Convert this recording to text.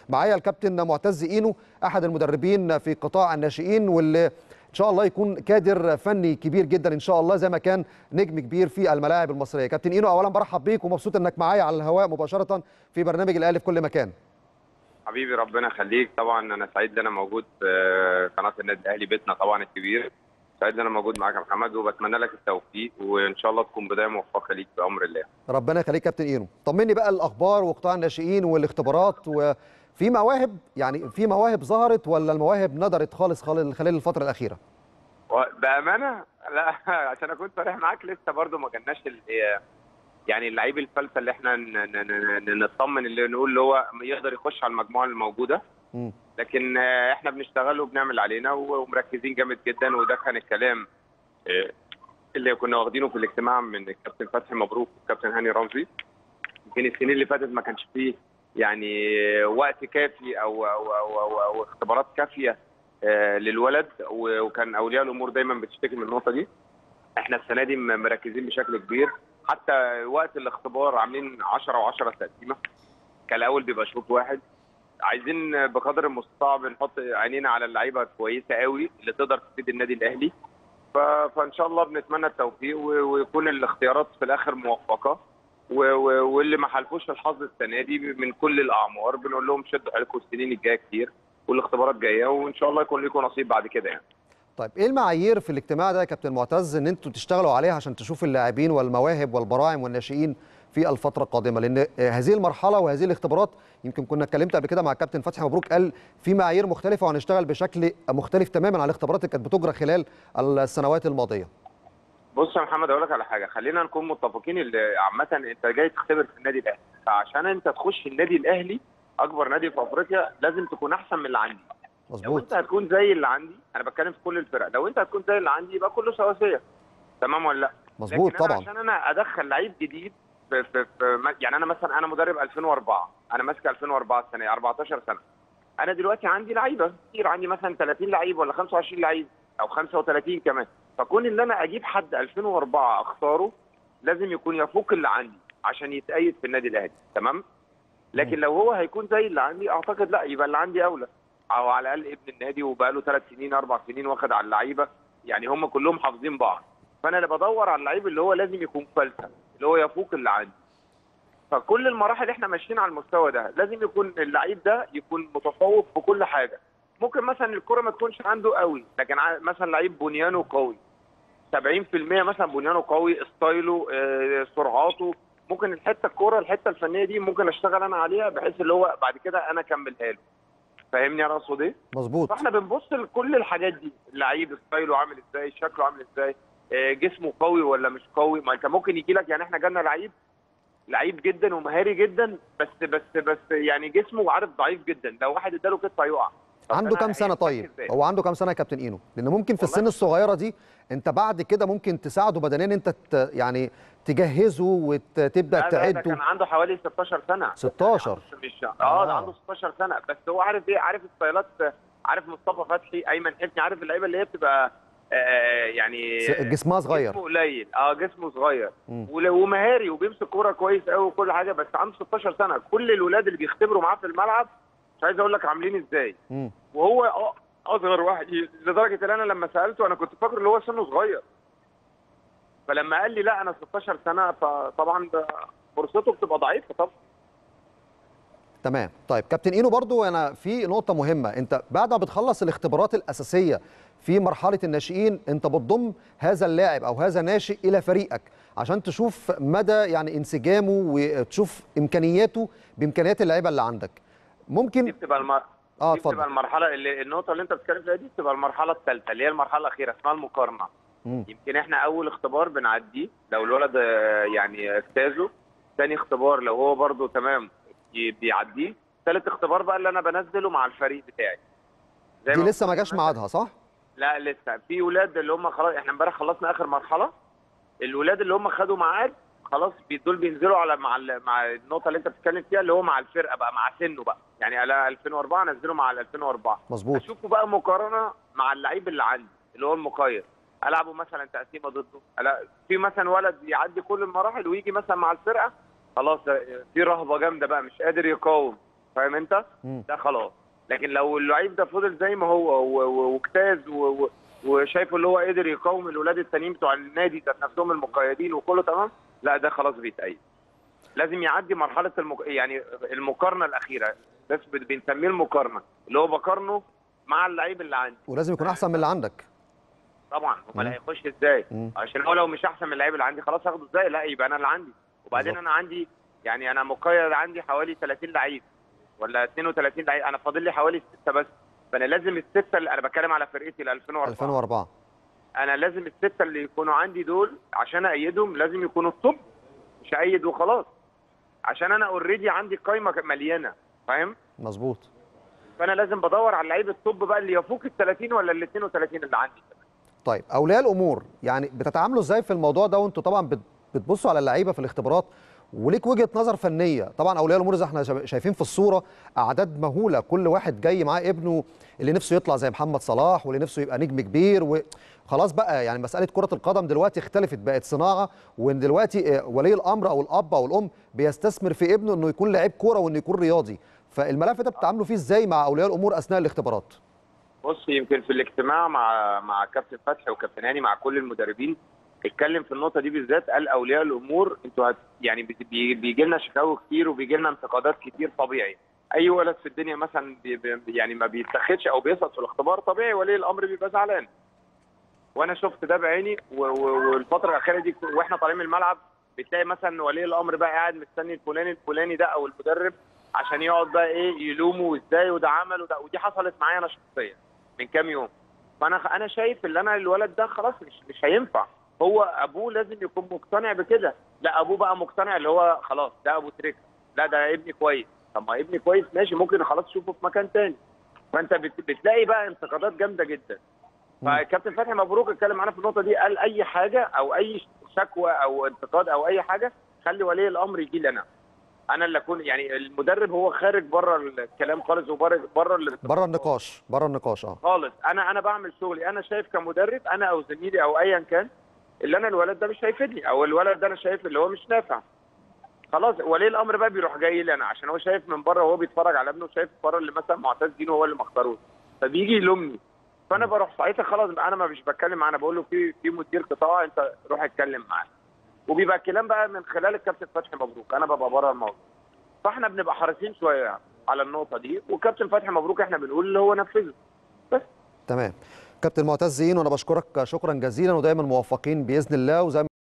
معايا الكابتن معتز اينو احد المدربين في قطاع الناشئين واللي ان شاء الله يكون كادر فني كبير جدا ان شاء الله زي ما كان نجم كبير في الملاعب المصريه كابتن اينو اولا برحب بيك ومبسوط انك معايا على الهواء مباشره في برنامج الاهلي في كل مكان حبيبي ربنا يخليك طبعا انا سعيد ان انا موجود في قناه النادي الاهلي بيتنا طبعا الكبير سعيد ان انا موجود معاك يا محمد وبتمنى لك التوفيق وان شاء الله تكون بدايه موفقه ليك بامر الله ربنا يخليك كابتن اينو طمني بقى الاخبار وقطاع الناشئين والاختبارات وفي مواهب يعني في مواهب ظهرت ولا المواهب ندرت خالص خلال الفتره الاخيره بامانه لا عشان اكون صريح معاك لسه برضو ما جالناش يعني اللعيب الفلسه اللي احنا نطمن اللي نقول اللي هو يقدر يخش على المجموعه الموجوده لكن احنا بنشتغل وبنعمل علينا ومركزين جامد جدا وده كان الكلام اللي كنا واخدينه في الاجتماع من الكابتن فتحي مبروك والكابتن هاني رمزي يمكن السنين اللي فاتت ما كانش فيه يعني وقت كافي او او او, أو, أو اختبارات كافيه للولد وكان اولياء الامور دايما بتشتكي من النقطه دي احنا السنه دي مركزين بشكل كبير حتى وقت الاختبار عاملين 10 و10 تقسيمه كان الاول بيبقى شوط واحد عايزين بقدر المستطاع بنحط عينينا على اللعيبه كويسه قوي اللي تقدر تفيد النادي الاهلي فان شاء الله بنتمنى التوفيق ويكون الاختيارات في الاخر موفقه واللي ما حالفوش الحظ السنه دي من كل الاعمار بنقول لهم شدوا حيلكم السنين الجايه كتير والاختبارات جايه وان شاء الله يكون لكم نصيب بعد كده يعني طيب ايه المعايير في الاجتماع ده يا كابتن معتز ان انتوا تشتغلوا عليها عشان تشوفوا اللاعبين والمواهب والبراعم والناشئين في الفتره القادمه لان هذه المرحله وهذه الاختبارات يمكن كنا اتكلمت قبل كده مع الكابتن فتحي مبروك قال في معايير مختلفه وهنشتغل بشكل مختلف تماما عن الاختبارات اللي كانت بتجرى خلال السنوات الماضيه بص يا محمد اقول لك على حاجه خلينا نكون متفقين اللي عامه انت جاي تختبر في النادي الاهلي فعشان انت تخش النادي الاهلي اكبر نادي في افريقيا لازم تكون احسن من اللي عندي مظبوط لو انت هتكون زي اللي عندي انا بتكلم في كل الفرق لو انت هتكون زي اللي عندي يبقى كله سواسيه تمام ولا لا مظبوط لكن طبعا أنا عشان انا ادخل لعيب جديد في, في, في يعني انا مثلا انا مدرب 2004 انا ماسك 2004 السنه 14 سنه انا دلوقتي عندي لعيبه كتير عندي مثلا 30 لعيب ولا 25 لعيب او 35 كمان فكون ان انا اجيب حد 2004 اختاره لازم يكون يفوق اللي عندي عشان يتأيد في النادي الاهلي تمام لكن لو هو هيكون زي اللي عندي اعتقد لا يبقى اللي عندي اولى او على الاقل ابن النادي وبقى له ثلاث سنين اربع سنين واخد على اللعيبه يعني هم كلهم حافظين بعض فانا اللي بدور على اللعيب اللي هو لازم يكون فلسه اللي هو يفوق اللي عندي فكل المراحل احنا ماشيين على المستوى ده لازم يكون اللعيب ده يكون متفوق في كل حاجه ممكن مثلا الكره ما تكونش عنده قوي لكن مثلا لعيب بنيانه قوي 70% مثلا بنيانه قوي ستايله آه، سرعاته ممكن الحته الكوره الحته الفنيه دي ممكن اشتغل انا عليها بحيث اللي هو بعد كده انا اكملها له فاهمني انا اقصد ايه؟ مظبوط فاحنا بنبص لكل الحاجات دي اللعيب ستايله عامل ازاي شكله عامل ازاي آه، جسمه قوي ولا مش قوي ما انت ممكن يجي لك يعني احنا جالنا لعيب لعيب جدا ومهاري جدا بس بس بس يعني جسمه عارف ضعيف جدا لو واحد اداله كتفه هيقع طب عنده أنا كام سنه هيتفك طيب إزاي؟ هو عنده كام سنه يا كابتن اينو لان ممكن في والله السن الصغيره دي انت بعد كده ممكن تساعده بدنيا انت ت- يعني تجهزه وتبدا لا، لا، ده كان تعده عنده حوالي 16 سنه 16 مش آه. اه ده عنده 16 سنه بس هو عارف ايه عارف ستايلات عارف مصطفى فتحي ايمن حسني عارف اللعيبه اللي هي بتبقى آه يعني س- جسمها صغير جسمه قليل اه جسمه صغير مم. ول- ومهاري وبيمسك كوره كويس قوي وكل حاجه بس عنده 16 سنه كل الولاد اللي بيختبروا معاه في الملعب مش عايز اقول لك عاملين ازاي مم. وهو آه اصغر واحد لدرجه ان انا لما سالته انا كنت فاكر ان هو سنه صغير فلما قال لي لا انا 16 سنه فطبعا ده فرصته بتبقى ضعيفه طبعا تمام طيب كابتن اينو برضو انا في نقطه مهمه انت بعد ما بتخلص الاختبارات الاساسيه في مرحله الناشئين انت بتضم هذا اللاعب او هذا الناشئ الى فريقك عشان تشوف مدى يعني انسجامه وتشوف امكانياته بامكانيات اللعيبه اللي عندك دي ممكن بتبقى المر... اه دي بتبقى اتفضل المرحله اللي النقطه اللي انت بتتكلم فيها دي بتبقى المرحله الثالثه اللي هي المرحله الاخيره اسمها المقارنه مم. يمكن احنا اول اختبار بنعديه لو الولد آه، يعني اجتازه ثاني اختبار لو هو برده تمام ي- بيعديه ثالث اختبار بقى اللي انا بنزله مع الفريق بتاعي زي دي ما لسه ما قلت جاش مثلاً- ميعادها صح لا لسه في ولاد اللي هم خلاص احنا امبارح خلصنا اخر مرحله الولاد اللي هم خدوا ميعاد خلاص بي- دول بينزلوا على مع ال- مع النقطه اللي انت بتتكلم فيها اللي هو مع الفرقه بقى مع سنه بقى يعني على 2004 نزلوا مع ال 2004 مظبوط اشوفه بقى مقارنه مع اللعيب اللي عندي اللي هو المقير العبه مثلا تقسيمه ضده ألا- في مثلا ولد يعدي كل المراحل ويجي مثلا مع الفرقه خلاص في رهبه جامده بقى مش قادر يقاوم فاهم انت مم. ده خلاص لكن لو اللعيب ده فضل زي ما هو و- و- واجتاز و- و- وشايفه اللي هو قدر يقاوم الولاد التانيين بتوع النادي ذات نفسهم المقيدين وكله تمام لا ده خلاص بيتأيد لازم يعدي مرحله المك... يعني المقارنه الاخيره بس بن- بنسميه المقارنه اللي هو بقارنه مع اللعيب اللي عندي ولازم يكون احسن من اللي عندك طبعا مم. امال هيخش ازاي مم. عشان هو لو مش احسن من اللعيب اللي عندي خلاص هاخده ازاي لا يبقى انا اللي عندي وبعدين بالظبط. انا عندي يعني انا مقيد عندي حوالي 30 لعيب ولا 32 لعيب انا فاضل لي حوالي سته بس فانا لازم السته اللي انا بتكلم على فرقتي ال 2004 2004 انا لازم السته اللي يكونوا عندي دول عشان ايدهم لازم يكونوا الطب مش ايد وخلاص عشان انا اوريدي عندي قايمه مليانه فاهم مظبوط فانا لازم بدور على لعيب الطب بقى اللي يفوق ال 30 ولا ال 32 اللي عندي طيب اولياء الامور يعني بتتعاملوا ازاي في الموضوع ده وانتوا طبعا بت- بتبصوا على اللعيبه في الاختبارات وليك وجهه نظر فنيه طبعا اولياء الامور زي احنا شا- شايفين في الصوره اعداد مهوله كل واحد جاي معاه ابنه اللي نفسه يطلع زي محمد صلاح واللي نفسه يبقى نجم كبير وخلاص بقى يعني مساله كره القدم دلوقتي اختلفت بقت صناعه وان دلوقتي آه، ولي الامر او الاب او الام بيستثمر في ابنه انه يكون لعيب كوره وانه يكون رياضي فالملف ده بتتعاملوا فيه ازاي مع اولياء الامور اثناء الاختبارات بص يمكن في الاجتماع مع مع كابتن فتحي وكابتن هاني مع كل المدربين اتكلم في النقطه دي بالذات قال اولياء الامور انتوا هت يعني بي- بيجي لنا شكاوي كتير وبيجي لنا انتقادات كتير طبيعي اي ولد في الدنيا مثلا بي بي يعني ما بيتاخدش او بيسقط في الاختبار طبيعي ولي الامر بيبقى زعلان وانا شفت ده بعيني و- و- والفتره الاخيره دي واحنا طالعين من الملعب بتلاقي مثلا ولي الامر بقى قاعد مستني الفلاني الفلاني ده او المدرب عشان يقعد بقى ايه يلومه وازاي وده عمل وده ودي حصلت معايا انا شخصيا من كام يوم فانا انا شايف ان انا الولد ده خلاص مش مش هينفع هو ابوه لازم يكون مقتنع بكده لا ابوه بقى مقتنع اللي هو خلاص ده ابو تريكه لا ده ابني كويس طب ما ابني كويس ماشي ممكن خلاص تشوفه في مكان تاني فانت بت- بتلاقي بقى انتقادات جامده جدا مم. فكابتن فتحي مبروك اتكلم معانا في النقطه دي قال اي حاجه او اي شكوى او انتقاد او اي حاجه خلي ولي الامر يجي لي انا انا اللي اكون يعني المدرب هو خارج بره الكلام خالص وبره بره ال- بره النقاش بره النقاش اه خالص انا انا بعمل شغلي انا شايف كمدرب انا او زميلي او ايا كان اللي انا الولد ده مش هيفيدني او الولد ده انا شايف اللي هو مش نافع خلاص ولي الامر بقى بيروح جاي لي انا عشان هو شايف من بره وهو بيتفرج على ابنه شايف بره اللي مثلا معتز دينه هو اللي ما اختاروش فبيجي يلومني فانا بروح ساعتها خلاص بقى انا ما مش بتكلم معاه انا بقول له في في مدير قطاع انت روح اتكلم معاه وبيبقى الكلام بقى من خلال الكابتن فتحي مبروك انا ببقى بره الموضوع فاحنا بنبقى حريصين شويه يعني على النقطه دي وكابتن فتحي مبروك احنا بنقول اللي هو نفذه تمام كابتن معتز زين وانا بشكرك شكرا جزيلا ودايما موفقين باذن الله وزي ما